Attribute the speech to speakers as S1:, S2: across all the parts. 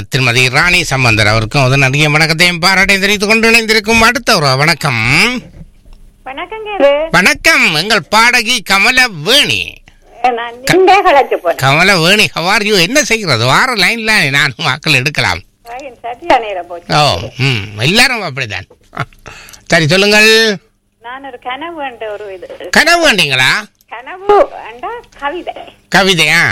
S1: திருமதி ராணி சம்பந்தர் அவருக்கும் ஒரு நடிகை வணக்கத்தையும் பாராட்டையும் தெரிவித்துக் கொண்டு இணைந்திருக்கும் அடுத்த ஒரு வணக்கம்
S2: வணக்கங்க இது
S1: வணக்கம் எங்கள் பாடகி கமல வேணி
S2: நான் நின்றே களைச்சு போனேன்
S1: கமல வேணி ஹவார் யூ என்ன செய்கிறது வார லைன்ல நான் வாக்கள் எடுக்கலாம்
S2: என் சரியா நேரம் போச்சு
S1: ஓ ம் எல்லாரும் அப்படிதான் சரி சொல்லுங்கள்
S2: நான் ஒரு கனவு என்ற ஒரு இது
S1: கனவு வேண்டீங்களா
S2: கனவு அண்டா கவிதை
S1: கவிதையா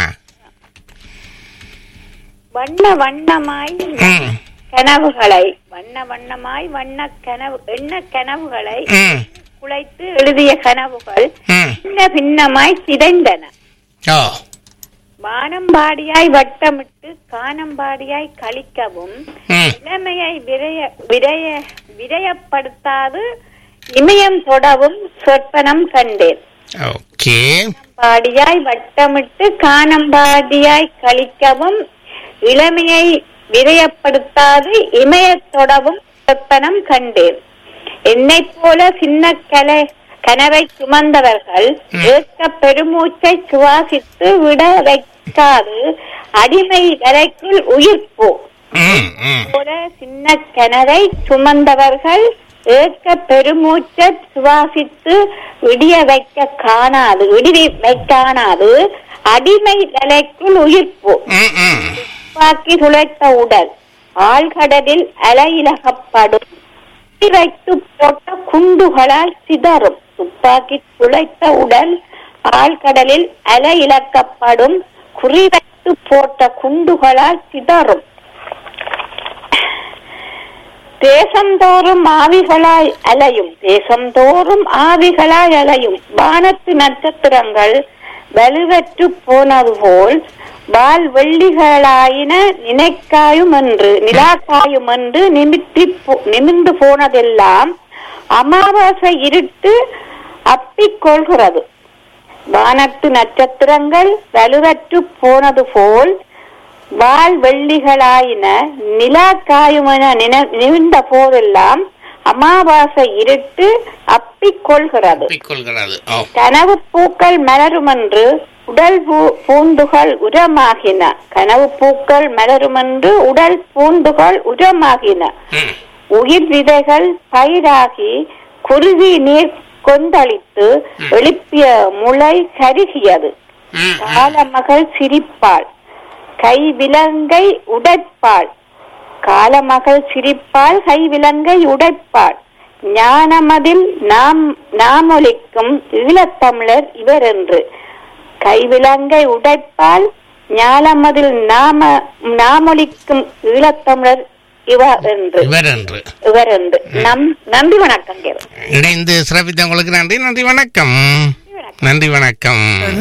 S2: வண்ண வண்ணமாய்
S1: ம்
S2: கனவுகளை வண்ண வண்ணமாய் வண்ண கனவு எண்ண கனவுகளை
S1: ம்
S2: குலைத்து எழுதிய கனவுகள்
S1: ம்
S2: பின்ன பின்னமாய் சிதைந்தன
S1: ஓ
S2: வானம்பாடியாய் வட்டமிட்டு கானம்பாடியாய் கழிக்கவும்
S1: ம்
S2: இளமையை விரைய விரைய விரயப்படுத்தாது இமயம் தொடவும் சொற்பனம் கண்டேன்
S1: ஓகே
S2: பாடியாய் வட்டமிட்டு கானம்பாடியாய் கழிக்கவும் இளமையை விரயப்படுத்தாது இமயத் தொடவும் சொற்பனம் கண்டேன் என்னைப் போல சின்ன கலை கனவை சுமந்தவர்கள் ஏற்க பெருமூச்சை சுவாசித்து விட வைக்காது அடிமை வரைக்குள் உயிர்ப்போ
S1: ம் ம்
S2: போல சின்ன கிணறை சுமந்தவர்கள் ஏற்க பெருமூச்சை சுவாசித்து விடிய வைக்க காணாது விடிய வைக்காணாது அடிமை நிலைக்குள் உயிர்ப்பு
S1: ம் ம்
S2: துப்பாக்கி துளைத்த உடல் ஆழ்கடலில் அலையிலகப்படும் குறி வைத்து போட்ட குண்டுகளால் சிதறும் துப்பாக்கி துளைத்த உடல் ஆழ்கடலில் அலை இழக்கப்படும் குறிவைத்து போட்ட குண்டுகளால் சிதறும் தேசந்தோறும் ஆவிகளாய் அலையும் தேசந்தோறும் ஆவிகளாய் அலையும் வானத்து நட்சத்திரங்கள் வலுவற்று போனது போல் வால் வெள்ளிகளாயின நினைக்காயும் என்று நிலாக்காயும் என்று நிமித்தி போ- நிமிர்ந்து போனதெல்லாம் அமாவாசை இருட்டு அப்பிக் கொள்கிறது வானத்து நட்சத்திரங்கள் வலுவற்று போனது போல் வால் வெள்ளிகளாயின நிலா காயுமென நின- நிமிர்ந்த போதெல்லாம் அமாவாசை இருட்டு அப்பிக் கொள்கிறது
S1: கொள்கிறது ஓ
S2: கனவு பூக்கள் மலருமென்று உடல் பூ- பூண்டுகள் உரமாகின கனவு பூக்கள் மலருமென்று உடல் பூண்டுகள் உரமாகின
S1: ம்
S2: உயிர் விதைகள் பயிராகி குருவி நீர் கொந்தளித்து எழுப்பிய முளை கருகியது
S1: ம் ம்.
S2: காலமகள் சிரிப்பாள் கை விலங்கை உடைப்பாள் காலமகள் சிரிப்பாள் கை விலங்கை உடைப்பாள் ஞானமதில் நாம் நாமொலிக்கும் ஈழத்தமிழர் இவர் என்று கைவிலங்கை உடைப்பால் ஞானமதில் நாம நாமொலிக்கும் ஈழத்தமிழர் இவர் என்று
S1: இவர் என்று
S2: இவர் என்று நம் நன்றி வணக்கம் கேரு
S1: இணைந்து சிறப்பித்த உங்களுக்கு நன்றி நன்றி வணக்கம் நன்றி வணக்கம்